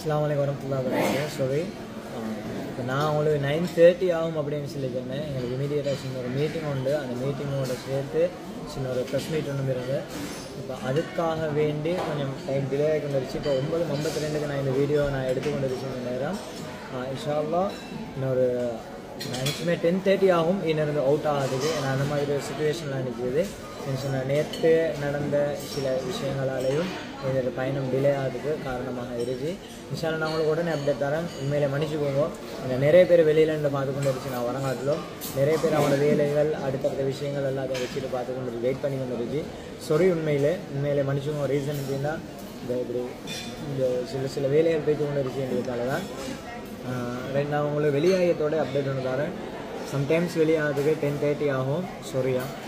அஸ்லாம் வலைக்கம் வரமத்துல்லா வரகாத்து சாரி இப்போ நான் உங்களுக்கு நைன் தேர்ட்டி ஆகும் அப்படின்னு சொல்லி சொன்னேன் எங்களுக்கு இமீடியட்டாக சின்ன ஒரு மீட்டிங் உண்டு அந்த மீட்டிங்கோட சேர்த்து சின்ன ஒரு ப்ரெஸ் மீட் ஒன்று இருந்தது இப்போ அதுக்காக வேண்டி கொஞ்சம் டைம் டிலே ஆகி கொண்டுருச்சு இப்போ ஒம்பது ஐம்பத்தி ரெண்டுக்கு நான் இந்த வீடியோ நான் எடுத்துக்கொண்டு இருக்கேன் நேரம் இன்ஷால்லா இன்னொரு மேக்ஸிமே டென் தேர்ட்டி ஆகும் இன்னிருந்து அவுட் ஆகாதுக்கு ஏன்னா அந்த மாதிரி ஒரு சுச்சுவேஷன்லாம் நிற்கிது சொன்ன நேற்று நடந்த சில விஷயங்களாலேயும் இதோட பயணம் டிலே ஆகிறதுக்கு காரணமாக இருக்கு இன்ஷால்லா நான் உங்களுக்கு உடனே அப்டேட் தரேன் உண்மையில மன்னிச்சுக்கோங்க இந்த நிறைய பேர் வெளியில இருந்து பார்த்து கொண்டு இருந்துச்சு நான் வரங்காட்டிலும் நிறைய பேர் அவங்களோட வேலைகள் அடுத்தடுத்த விஷயங்கள் எல்லாத்தையும் வச்சுட்டு பார்த்து கொண்டு வெயிட் பண்ணி கொண்டு இருந்துச்சு சொறி உண்மையிலே உண்மையிலே மன்னிச்சுக்கோங்க ரீசன் எப்படின்னா இந்த இப்படி இந்த சில சில வேலைகள் போய்த்து கொண்டு இருந்துச்சுன்றதுனால தான் ரெண்டு நான் உங்களுக்கு வெளியாகியத்தோட அப்டேட் ஒன்று தரேன் சம்டைம்ஸ் வெளியாகிறதுக்கு டென் தேர்ட்டி ஆகும் சொரியா